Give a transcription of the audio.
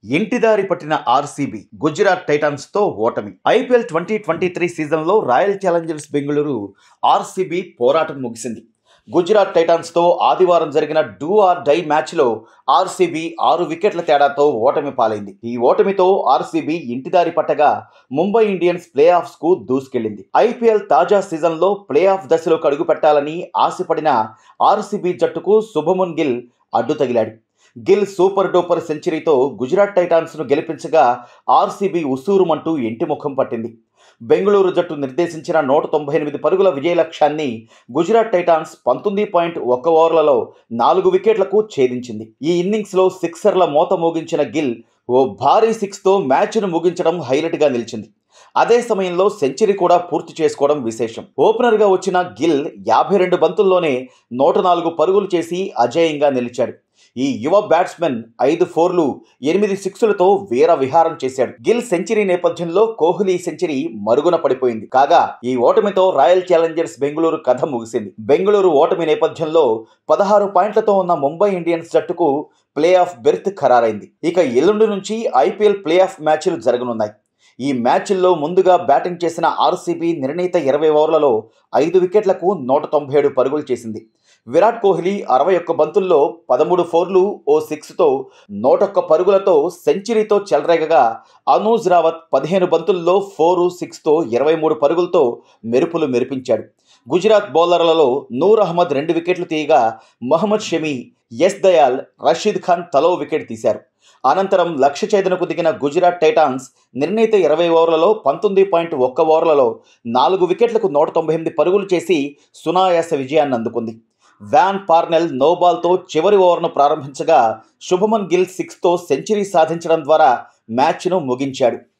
ఇంటిదారి పట్టిన RCB Gujarat Titans తో ఓటమి ఐపీఎల్ ట్వంటీ ట్వంటీ త్రీ సీజన్లో రాయల్ ఛాలెంజర్స్ బెంగళూరు ఆర్సీబీ పోరాటం ముగిసింది గుజరాత్ టైటాన్స్ తో ఆదివారం జరిగిన డూ ఆర్ డై మ్యాచ్లో ఆర్సీబీ ఆరు వికెట్ల తేడాతో ఓటమి పాలైంది ఈ ఓటమితో ఆర్సీబీ ఇంటిదారి పట్టగా ముంబై ఇండియన్స్ ప్లే ఆఫ్స్ కు దూసుకెళ్లింది ఐపీఎల్ తాజా సీజన్లో ప్లే ఆఫ్ దశలోకి అడుగు పెట్టాలని ఆశపడిన ఆర్సీబీ జట్టుకు శుభమున్ గిల్ అడ్డు తగిలాడు గిల్ సూపర్ డూపర్ సెంచరీతో గుజరాత్ టైటాన్స్ను గెలిపించగా ఆర్సీబీ ఉసూరుమంటూ ఇంటి ముఖం పట్టింది బెంగళూరు జట్టు నిర్దేశించిన నూట తొంభై ఎనిమిది పరుగుల విజయ లక్ష్యాన్ని గుజరాత్ టైటాన్స్ పంతొమ్మిది పాయింట్ ఒక్క ఓవర్లలో నాలుగు వికెట్లకు ఛేదించింది ఈ ఇన్నింగ్స్లో సిక్సర్ల మోత మోగించిన గిల్ ఓ భారీ సిక్స్తో మ్యాచ్ను ముగించడం హైలైట్గా నిలిచింది అదే సమయంలో సెంచరీ కూడా పూర్తి చేసుకోవడం విశేషం ఓపెనర్గా వచ్చిన గిల్ యాభై రెండు బంతుల్లోనే నూట నాలుగు పరుగులు చేసి అజేయంగా నిలిచాడు ఈ యువ బ్యాట్స్మెన్ ఐదు ఫోర్లు ఎనిమిది సిక్సులతో వీర విహారం చేశాడు గిల్ సెంచరీ నేపథ్యంలో కోహ్లీ సెంచరీ మరుగున పడిపోయింది కాగా ఈ ఓటమితో రాయల్ ఛాలెంజర్స్ బెంగళూరు కథ ముగిసింది బెంగళూరు ఓటమి నేపథ్యంలో పదహారు పాయింట్లతో ఉన్న ముంబై ఇండియన్స్ జట్టుకు ప్లే ఆఫ్ బెర్త్ ఖరారైంది ఇక ఎల్లుండి నుంచి ఐపీఎల్ ప్లే ఆఫ్ మ్యాచ్లు జరగనున్నాయి ఈ మ్యాచ్ల్లో ముందుగా బ్యాటింగ్ చేసిన ఆర్సీబీ నిర్ణీత ఇరవై ఓవర్లలో ఐదు వికెట్లకు నూట తొంభై ఏడు పరుగులు చేసింది విరాట్ కోహ్లీ అరవై ఒక్క బంతుల్లో పదమూడు ఫోర్లు ఓ సిక్స్తో నూటొక్క పరుగులతో సెంచరీతో చెలరేగగా అనూజ్ రావత్ పదిహేను బంతుల్లో ఫోరు సిక్స్తో ఇరవై మూడు పరుగులతో మెరుపులు మెరిపించాడు గుజరాత్ బౌలర్లలో నూర్ అహ్మద్ రెండు వికెట్లు తీయగా మహమ్మద్ షమీ ఎస్ దయాల్ రషీద్ ఖాన్ తలో వికెట్ తీశారు అనంతరం లక్ష్య ఛేదనకు దిగిన గుజరాత్ టైటాన్స్ నిర్ణీత ఇరవై ఓవర్లలో పంతొమ్మిది పాయింట్ ఒక్క ఓవర్లలో నాలుగు వికెట్లకు నూట తొంభై ఎనిమిది పరుగులు చేసి సునాయాస విజయాన్ని అందుకుంది వ్యాన్ పార్నెల్ నోబాల్తో చివరి ఓవర్ను ప్రారంభించగా శుభమన్ గిల్ సిక్స్తో సెంచరీ సాధించడం ద్వారా మ్యాచ్ను ముగించాడు